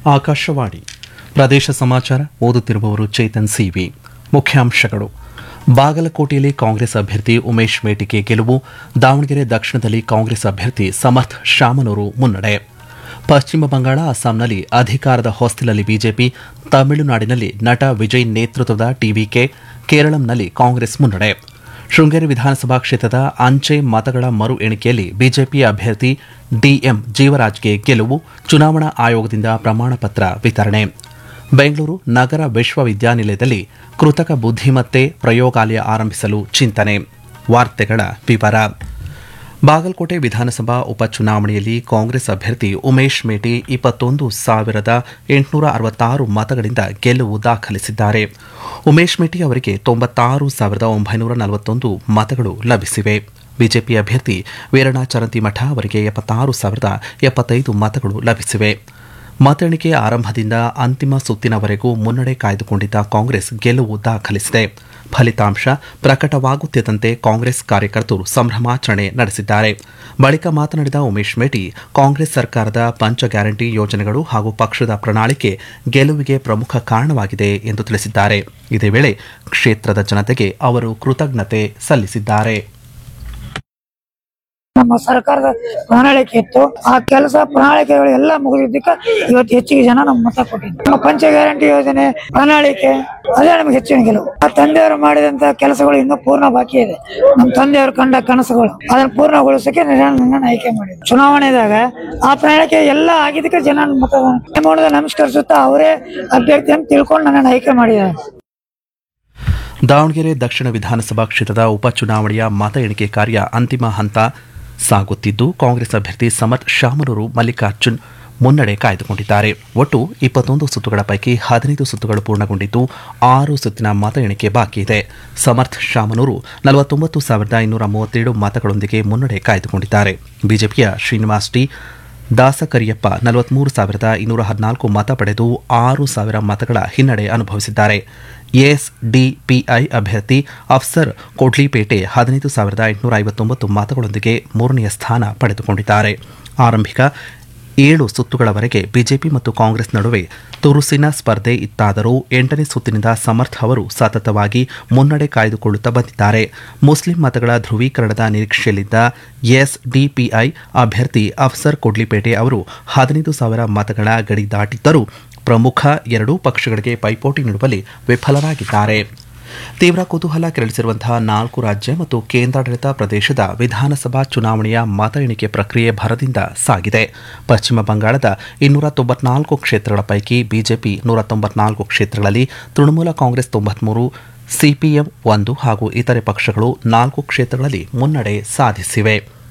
ಆಕಾಶವಾಣಿ ಪ್ರದೇಶ ಸಮಾಚಾರ ಓದುತ್ತಿರುವವರು ಚೇತನ್ ಸಿವಿ ಮುಖ್ಯಾಂಶಗಳು ಬಾಗಲಕೋಟೆಯಲ್ಲಿ ಕಾಂಗ್ರೆಸ್ ಅಭ್ಯರ್ಥಿ ಉಮೇಶ್ ಮೇಟಿಗೆ ಗೆಲುವು ದಾವಣಗೆರೆ ದಕ್ಷಿಣದಲ್ಲಿ ಕಾಂಗ್ರೆಸ್ ಅಭ್ಯರ್ಥಿ ಸಮರ್ಥ್ ಶಾಮನೂರು ಮುನ್ನಡೆ ಪಶ್ಚಿಮ ಬಂಗಾಳ ಅಸ್ಸಾಂನಲ್ಲಿ ಅಧಿಕಾರದ ಹೊಸ್ತಿಲಲ್ಲಿ ಬಿಜೆಪಿ ತಮಿಳುನಾಡಿನಲ್ಲಿ ನಟ ವಿಜಯ್ ನೇತೃತ್ವದ ಟಿವಿಕೆ ಕೇರಳಂನಲ್ಲಿ ಕಾಂಗ್ರೆಸ್ ಮುನ್ನಡೆ ಶೃಂಗೇರಿ ವಿಧಾನಸಭಾ ಕ್ಷೇತ್ರದ ಅಂಚೆ ಮತಗಳ ಮರು ಎಣಿಕೆಯಲ್ಲಿ ಬಿಜೆಪಿ ಅಭ್ಯರ್ಥಿ ಡಿಎಂ ಜೀವರಾಜ್ಗೆ ಗೆಲುವು ಚುನಾವಣಾ ಆಯೋಗದಿಂದ ಪ್ರಮಾಣ ಪತ್ರ ವಿತರಣೆ ಬೆಂಗಳೂರು ನಗರ ವಿಶ್ವವಿದ್ಯಾನಿಲಯದಲ್ಲಿ ಕೃತಕ ಬುದ್ಧಿಮತ್ತೆ ಪ್ರಯೋಗಾಲಯ ಆರಂಭಿಸಲು ಚಿಂತನೆ ವಾರ್ತೆಗಳ ವಿವರ ಬಾಗಲಕೋಟೆ ವಿಧಾನಸಭಾ ಉಪಚುನಾವಣೆಯಲ್ಲಿ ಕಾಂಗ್ರೆಸ್ ಅಭ್ಯರ್ಥಿ ಉಮೇಶ್ ಮೇಟಿ ಇಪ್ಪತ್ತೊಂದು ಸಾವಿರದ ಎಂಟುನೂರ ಅರವತ್ತಾರು ಮತಗಳಿಂದ ಗೆಲುವು ದಾಖಲಿಸಿದ್ದಾರೆ ಉಮೇಶ್ ಮೇಟಿ ಅವರಿಗೆ ತೊಂಬತ್ತಾರು ಸಾವಿರದ ಒಂಬೈನೂರ ನಲವತ್ತೊಂದು ಮತಗಳು ಲಭಿಸಿವೆ ಬಿಜೆಪಿ ಅಭ್ಯರ್ಥಿ ವೀರಣ್ಣ ಚರಂತಿಮಠ ಅವರಿಗೆ ಎಪ್ಪತ್ತಾರು ಸಾವಿರದ ಎಪ್ಪತ್ತೈದು ಮತಗಳು ಲಭಿಸಿವೆ ಮತ ಎಣಿಕೆ ಆರಂಭದಿಂದ ಅಂತಿಮ ಸುತ್ತಿನವರೆಗೂ ಮುನ್ನಡೆ ಕಾಯ್ದುಕೊಂಡಿದ್ದ ಕಾಂಗ್ರೆಸ್ ಗೆಲುವು ದಾಖಲಿಸಿದೆ ಫಲಿತಾಂಶ ಪ್ರಕಟವಾಗುತ್ತಿದ್ದಂತೆ ಕಾಂಗ್ರೆಸ್ ಕಾರ್ಯಕರ್ತರು ಸಂಭ್ರಮಾಚರಣೆ ನಡೆಸಿದ್ದಾರೆ ಬಳಿಕ ಮಾತನಾಡಿದ ಉಮೇಶ್ ಮೇಟಿ ಕಾಂಗ್ರೆಸ್ ಸರ್ಕಾರದ ಪಂಚ ಗ್ಯಾರಂಟಿ ಯೋಜನೆಗಳು ಹಾಗೂ ಪಕ್ಷದ ಪ್ರಣಾಳಿಕೆ ಗೆಲುವಿಗೆ ಪ್ರಮುಖ ಕಾರಣವಾಗಿದೆ ಎಂದು ತಿಳಿಸಿದ್ದಾರೆ ಇದೇ ವೇಳೆ ಕ್ಷೇತ್ರದ ಜನತೆಗೆ ಅವರು ಕೃತಜ್ಞತೆ ಸಲ್ಲಿಸಿದ್ದಾರೆ ನಮ್ಮ ಸರ್ಕಾರದ ಪ್ರಣಾಳಿಕೆ ಇತ್ತು ಆ ಕೆಲಸ ಪ್ರಣಾಳಿಕೆಗಳು ಎಲ್ಲ ಮುಗಿದಿದ್ದಕ್ಕೆ ಇವತ್ತು ಹೆಚ್ಚಿಗೆ ಜನ ನಮ್ಮ ಮತ ಕೊಟ್ಟಿದ್ದು ನಮ್ಮ ಪಂಚ ಗ್ಯಾರಂಟಿ ಯೋಜನೆ ಪ್ರಣಾಳಿಕೆ ಅದೇ ನಮಗೆ ಹೆಚ್ಚಿನ ಗೆಲುವು ಆ ತಂದೆಯವರು ಮಾಡಿದಂತ ಕೆಲಸಗಳು ಇನ್ನೂ ಪೂರ್ಣ ಬಾಕಿ ಇದೆ ನಮ್ಮ ತಂದೆಯವರು ಕಂಡ ಕನಸುಗಳು ಅದನ್ನ ಪೂರ್ಣಗೊಳಿಸಕ್ಕೆ ನನ್ನನ್ನು ಆಯ್ಕೆ ಮಾಡಿದ್ರು ಚುನಾವಣೆದಾಗ ಆ ಪ್ರಣಾಳಿಕೆ ಎಲ್ಲ ಆಗಿದ್ದಕ್ಕೆ ಜನ ಮತ ಮಾಡೋದ ನಮಸ್ಕರಿಸುತ್ತಾ ಅವರೇ ಅಭ್ಯರ್ಥಿ ಅಂತ ತಿಳ್ಕೊಂಡು ನನ್ನನ್ನು ಆಯ್ಕೆ ಮಾಡಿದ್ದಾರೆ ದಾವಣಗೆರೆ ದಕ್ಷಿಣ ವಿಧಾನಸಭಾ ಕ್ಷೇತ್ರದ ಉಪಚುನಾವಣೆಯ ಮತ ಎಣಿಕೆ ಕಾರ್ಯ ಅಂತಿಮ ಹಂತ ಸಾಗುತ್ತಿದ್ದು ಕಾಂಗ್ರೆಸ್ ಅಭ್ಯರ್ಥಿ ಸಮರ್ಥ್ ಶಾಮನೂರು ಮಲ್ಲಿಕಾರ್ಜುನ್ ಮುನ್ನಡೆ ಕಾಯ್ದುಕೊಂಡಿದ್ದಾರೆ ಒಟ್ಟು ಇಪ್ಪತ್ತೊಂದು ಸುತ್ತುಗಳ ಪೈಕಿ ಹದಿನೈದು ಸುತ್ತುಗಳು ಪೂರ್ಣಗೊಂಡಿದ್ದು ಆರು ಸುತ್ತಿನ ಮತ ಎಣಿಕೆ ಬಾಕಿ ಇದೆ ಸಮರ್ಥ್ ಶಾಮನೂರು ನಲವತ್ತೊಂಬತ್ತು ಸಾವಿರದ ಇನ್ನೂರ ಮೂವತ್ತೇಳು ಮತಗಳೊಂದಿಗೆ ಮುನ್ನಡೆ ಕಾಯ್ದುಕೊಂಡಿದ್ದಾರೆ ಬಿಜೆಪಿಯ ಶ್ರೀನಿವಾಸ್ ಟಿ ದಾಸಕರಿಯಪ್ಪ ನಲವತ್ಮೂರು ಸಾವಿರದ ಇನ್ನೂರ ಹದಿನಾಲ್ಕು ಮತ ಪಡೆದು ಆರು ಸಾವಿರ ಮತಗಳ ಹಿನ್ನಡೆ ಅನುಭವಿಸಿದ್ದಾರೆ ಎಸ್ಡಿಪಿಐ ಅಭ್ಯರ್ಥಿ ಅಫ್ಸರ್ ಕೋಟ್ಲಿಪೇಟೆ ಹದಿನೈದು ಸಾವಿರದ ಎಂಟುನೂರ ಐವತ್ತೊಂಬತ್ತು ಮತಗಳೊಂದಿಗೆ ಮೂರನೆಯ ಸ್ಥಾನ ಪಡೆದುಕೊಂಡಿದ್ದಾರೆ ಆರಂಭಿಕ ಏಳು ಸುತ್ತುಗಳವರೆಗೆ ಬಿಜೆಪಿ ಮತ್ತು ಕಾಂಗ್ರೆಸ್ ನಡುವೆ ತುರುಸಿನ ಸ್ಪರ್ಧೆ ಇತ್ತಾದರೂ ಎಂಟನೇ ಸುತ್ತಿನಿಂದ ಸಮರ್ಥ್ ಅವರು ಸತತವಾಗಿ ಮುನ್ನಡೆ ಕಾಯ್ದುಕೊಳ್ಳುತ್ತಾ ಬಂದಿದ್ದಾರೆ ಮುಸ್ಲಿಂ ಮತಗಳ ಧ್ರುವೀಕರಣದ ನಿರೀಕ್ಷೆಯಲ್ಲಿದ್ದ ಎಸ್ಡಿಪಿಐ ಅಭ್ಯರ್ಥಿ ಅಫ್ಸರ್ ಕೊಡ್ಲಿಪೇಟೆ ಅವರು ಹದಿನೈದು ಸಾವಿರ ಮತಗಳ ಗಡಿ ದಾಟಿದ್ದರೂ ಪ್ರಮುಖ ಎರಡೂ ಪಕ್ಷಗಳಿಗೆ ಪೈಪೋಟಿ ನೀಡುವಲ್ಲಿ ವಿಫಲರಾಗಿದ್ದಾರೆ ತೀವ್ರ ಕುತೂಹಲ ಕೆರಳಿಸಿರುವಂತಹ ನಾಲ್ಕು ರಾಜ್ಯ ಮತ್ತು ಕೇಂದ್ರಾಡಳಿತ ಪ್ರದೇಶದ ವಿಧಾನಸಭಾ ಚುನಾವಣೆಯ ಮತ ಎಣಿಕೆ ಪ್ರಕ್ರಿಯೆ ಭರದಿಂದ ಸಾಗಿದೆ ಪಶ್ಚಿಮ ಬಂಗಾಳದ ಇನ್ನೂರ ತೊಂಬತ್ನಾಲ್ಕು ಕ್ಷೇತ್ರಗಳ ಪೈಕಿ ಬಿಜೆಪಿ ನೂರ ತೊಂಬತ್ನಾಲ್ಕು ಕ್ಷೇತ್ರಗಳಲ್ಲಿ ತೃಣಮೂಲ ಕಾಂಗ್ರೆಸ್ ತೊಂಬತ್ಮೂರು ಸಿಪಿಎಂ ಒಂದು ಹಾಗೂ ಇತರೆ ಪಕ್ಷಗಳು ನಾಲ್ಕು ಕ್ಷೇತ್ರಗಳಲ್ಲಿ ಮುನ್ನಡೆ ಸಾಧಿಸಿವೆ